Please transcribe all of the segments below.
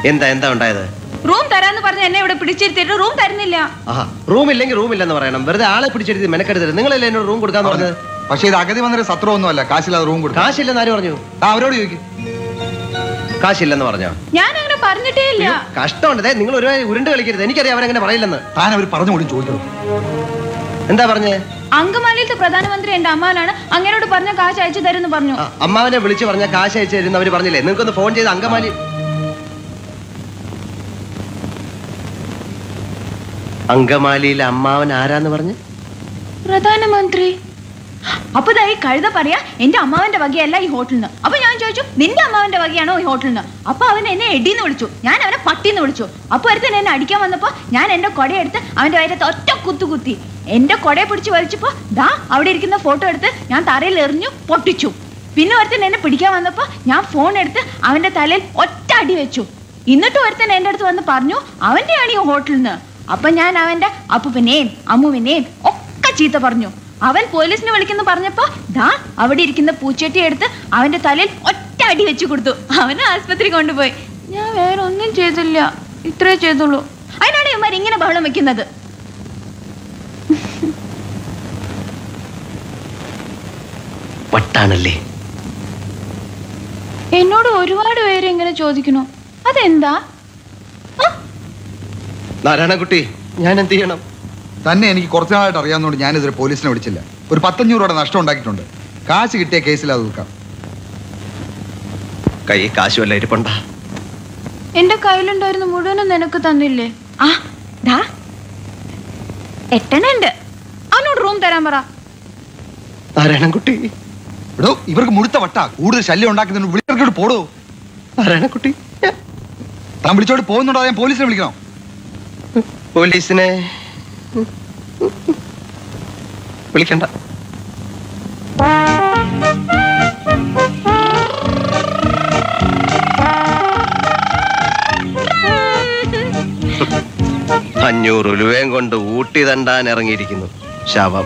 എന്താ എന്താ ഉണ്ടായത് റൂം തരാന്ന് പറഞ്ഞ് എന്നെ ഇവിടെ പിടിച്ചിരുത്തിയിട്ട് റൂം തരുന്നില്ല ആഹാ റൂം ഇല്ലെങ്കിൽ റൂം ഇല്ലെന്ന് പറയണം വെറുതെ ആളെ പിടിച്ചെടുത്ത് മെനക്കെടുത്തരുത് നിങ്ങളല്ലേ എന്നോട് റൂം കൊടുക്കാന്ന് പറഞ്ഞത് പക്ഷേ ഇത് അഗതി വന്നൊരു സത്രമൊന്നുമല്ല കാശില്ലാതെ റൂം കൊടുക്കാം കാശില്ലെന്ന് ആര് പറഞ്ഞു ആ അവരോട് ചോദിക്കും കാശില്ലെന്ന് പറഞ്ഞോ ഞാൻ അങ്ങനെ പറഞ്ഞിട്ടേ ഇല്ല കഷ്ടമുണ്ട് ദേ, നിങ്ങൾ ഒരു ഉരുണ്ട് കളിക്കരുത് എനിക്കറിയാം അവരങ്ങനെ പറയില്ലെന്ന് താൻ അവർ പറഞ്ഞു കൂടി ചോദിക്കണം എന്താ പറഞ്ഞേ അങ്കമാലിയിലത്തെ പ്രധാനമന്ത്രി എന്റെ അമ്മാനാണ് അങ്ങനോട് പറഞ്ഞ കാശ് അയച്ചു തരുമെന്ന് പറഞ്ഞു ആ, അമ്മാവനെ വിളിച്ച് പറഞ്ഞ കാശ് അയച്ചു തരുന്ന അവര് പറഞ്ഞില്ലേ നിങ്ങൾക്കൊന്ന് ഫോൺ ചെയ്ത് അങ്കമാലി അങ്കമാലിയിലെ അമ്മാവൻ ആരാന്ന് പറഞ്ഞു പ്രധാനമന്ത്രി അപ്പൊ ദാ ഈ കഴുത പറയാ എന്റെ അമ്മാവന്റെ വകയല്ല ഈ ഹോട്ടലിൽ നിന്ന് അപ്പൊ ഞാൻ ചോദിച്ചു നിന്റെ അമ്മാവന്റെ വകയാണോ ഈ ഹോട്ടലിൽ നിന്ന് അപ്പൊ അവൻ എന്നെ എടിന്ന് വിളിച്ചു ഞാൻ അവനെ പട്ടിന്ന് വിളിച്ചു അപ്പൊ ഒരുത്തൻ എന്നെ അടിക്കാൻ വന്നപ്പോ ഞാൻ എന്റെ കൊടയെടുത്ത് അവന്റെ വയറ്റത്ത് ഒറ്റ കുത്തു കുത്തി എന്റെ കൊടയെ പിടിച്ച് വലിച്ചപ്പോ ദാ അവിടെ ഇരിക്കുന്ന ഫോട്ടോ എടുത്ത് ഞാൻ തറയിൽ എറിഞ്ഞു പൊട്ടിച്ചു പിന്നെ ഒരുത്തൻ എന്നെ പിടിക്കാൻ വന്നപ്പോ ഞാൻ ഫോൺ എടുത്ത് അവന്റെ തലയിൽ ഒറ്റ അടി വെച്ചു എന്നിട്ട് ഒരുത്തൻ എന്റെ അടുത്ത് വന്ന് പറഞ്ഞു അവന്റെയാണ് ഈ ഹോട്ടലിൽ നിന്ന് അപ്പൊ ഞാൻ അവന്റെ അപ്പുവിനെയും അമ്മുവിനെയും ഒക്കെ ചീത്ത പറഞ്ഞു അവൻ പോലീസിനെ വിളിക്കുന്നു പറഞ്ഞപ്പോ ദാ അവിടെ ഇരിക്കുന്ന പൂച്ചട്ടി എടുത്ത് അവന്റെ തലയിൽ ഒറ്റ അടി വെച്ചു കൊടുത്തു അവനെ ആസ്പത്രി കൊണ്ടുപോയി ഞാൻ വേറെ ഒന്നും ചെയ്തില്ല ഇത്രേ ചെയ്തുള്ളൂ അതിനാണ് ഇവന്മാർ ഇങ്ങനെ ബഹളം വെക്കുന്നത് വട്ടാണല്ലേ എന്നോട് ഒരുപാട് പേര് ഇങ്ങനെ ചോദിക്കുന്നു അതെന്താ ആ? നാരായണക്കുട്ടി ഞാൻ എന്ത് ചെയ്യണം തന്നെ എനിക്ക് കുറച്ചു നാളായിട്ട് അറിയാവുന്നതുകൊണ്ട് ഞാനിതുവരെ പോലീസിനെ വിളിച്ചില്ല ഒരു പത്തഞ്ഞൂറ് രൂപയുടെ നഷ്ടം ഉണ്ടാക്കിയിട്ടുണ്ട് കാശ് കിട്ടിയ കേസിൽ അത് തീർക്കാം കൈ കാശ് വല്ല ഇരിപ്പുണ്ടാ എന്റെ കയ്യിലുണ്ടായിരുന്ന മുഴുവനും നിനക്ക് തന്നില്ലേ ആ ദാ എട്ടനുണ്ട് അവനോട് റൂം തരാൻ പറ നാരായണൻകുട്ടി എടോ ഇവർക്ക് മുഴുത്ത വട്ട കൂടുതൽ ശല്യം ഉണ്ടാക്കുന്നതിന് വിളിക്കോട്ട് പോടോ നാരായണൻകുട്ടി താൻ വിളിച്ചോട്ട് പോകുന്നുണ്ടോ ഞാൻ പോലീസിനെ വിളിക്കണം പോലീസിനെ വിളിക്കണ്ട അഞ്ഞൂറ് ഉലുവയും കൊണ്ട് ഊട്ടി തണ്ടാൻ ഇറങ്ങിയിരിക്കുന്നു ശവം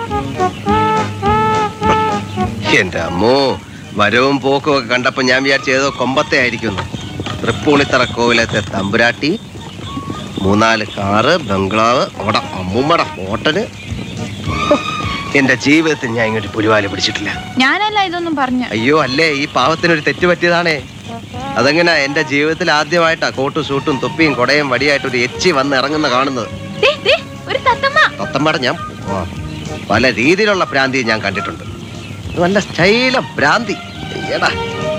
എന്റെ അമ്മോ വരവും പോക്കും ഒക്കെ കണ്ടപ്പോ ഞാൻ വിചാരിച്ചു ഏതോ കൊമ്പത്തെ ആയിരിക്കുന്നു തൃപ്പൂണിത്തറ കോവിലത്തെ തമ്പുരാട്ടി മൂന്നാല് കാറ് ബംഗ്ലാവ് അവിടെ അമ്മൂമ്മയുടെ ഹോട്ടല് ഹോ, എന്റെ ജീവിതത്തിൽ ഞാൻ ഇങ്ങോട്ട് പുലിവാല് പിടിച്ചിട്ടില്ല ഞാനല്ല ഇതൊന്നും പറഞ്ഞ അയ്യോ അല്ലേ ഈ പാവത്തിനൊരു തെറ്റ് പറ്റിയതാണേ അതെങ്ങനെ എന്റെ ജീവിതത്തിൽ ആദ്യമായിട്ടാ കോട്ടും സൂട്ടും തൊപ്പിയും കൊടയും വടിയായിട്ട് ഒരു എച്ചി വന്ന് ഇറങ്ങുന്ന കാണുന്നത് ഒരു തത്തമ്മ തത്തമ്മയുടെ ഞാൻ ആ, പല രീതിയിലുള്ള ഭ്രാന്തിയും ഞാൻ കണ്ടിട്ടുണ്ട് ഇത് നല്ല സ്റ്റൈല ഭ്രാന്തി എടാ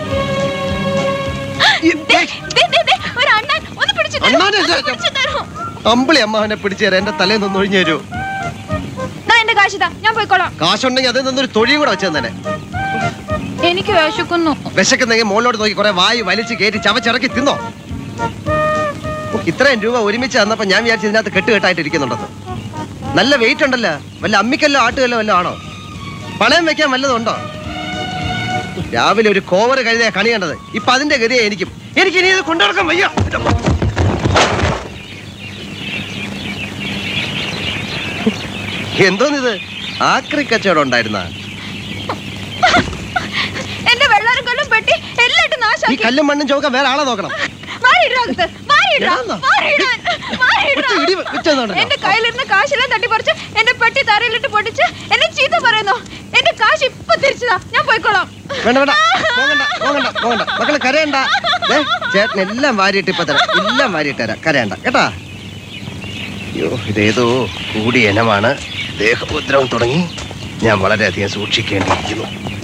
ദേ, ദേ, ദേ, ദേ, ഒരു അണ്ണൻ ഒന്ന് പിടിച്ചു തരൂ, അണ്ണാനെ ഒന്ന് ഞാൻ- പിടിച്ചു തരൂ. അമ്പിളി അമ്മാവനെ പിടിച്ചു തരാം എന്റെ തലേന്ന് ഒന്ന് ഒഴിഞ്ഞു തരൂ ദാ എന്റെ കാശിതാ ഞാൻ പോയിക്കോളാം കാശുണ്ടെങ്കിൽ അതിൽ നിന്നൊരു തൊഴിയും കൂടെ വെച്ചു തന്നെ എനിക്ക് വിശക്കുന്നു വിശക്കുന്നെങ്കിൽ മുകളിലോട്ട് നോക്കി കുറെ വായി വലിച്ച് കയറ്റി ചവച്ചിറക്കി തിന്നോ ഓ, ഇത്രയും രൂപ ഒരുമിച്ച് തന്നപ്പോ ഞാൻ വിചാരിച്ചു ഇതിനകത്ത് കെട്ടുകെട്ടായിട്ട് ഇരിക്കുന്നുണ്ടെന്ന് നല്ല വെയിറ്റ് ഉണ്ടല്ലോ വല്ല അമ്മിക്കല്ലോ ആട്ടുകല്ലോ വല്ലതും ആണോ പണയം വെക്കാൻ വല്ലതും ഉണ്ടോ രാവിലെ ഒരു കോവർ കഴുതിയ കണി കണ്ടത് ഇപ്പൊ അതിന്റെ ഗതിയെ എനിക്കും എനിക്ക് ഇനി ഇത് കൊണ്ടുനടക്കാൻ വയ്യ എന്തോന്നിത് ആക്രി കച്ചവടം ഉണ്ടായിരുന്ന എന്റെ വെള്ളാരം കൊല്ലം പെട്ടി എല്ലായിട്ടും ഈ നാശാക്കി കല്ലും മണ്ണും ചോക്കാൻ വേറെ ആളെ നോക്കണം മാറിയിടാ അകത്ത്. മാറിയിടാ. എടാന്നാ. മാറിയിടാൻ. മാറിയിടാ. ഒറ്റ ഇടി വെച്ചെന്നാണല്ലോ. എന്റെ കയ്യിലിരുന്ന കാശെല്ലാം തട്ടിപ്പറിച്ച് എന്റെ പെട്ടി തറയിലിട്ട് പൊട്ടിച്ച് എന്നെ ചീത്ത പറയുന്നു എന്റെ കാശ് ഇപ്പൊ തിരിച്ചതാ ഞാൻ പോയിക്കോളാം വേണ്ട വേണ്ട പോകണ്ട പോകണ്ട പോകണ്ട മക്കളെ കരയണ്ട ദേ, ചേട്ടൻ എല്ലാം വാരിയിട്ട് ഇപ്പൊ തരാം എല്ലാം വാരിയിട്ട് തരാം കരയണ്ട കേട്ടാ അയ്യോ ഇതേതോ കൂടിയ ഇനമാണ് ദേഹോദ്രവം തുടങ്ങി ഞാൻ വളരെയധികം സൂക്ഷിക്കേണ്ടിയിരിക്കുന്നു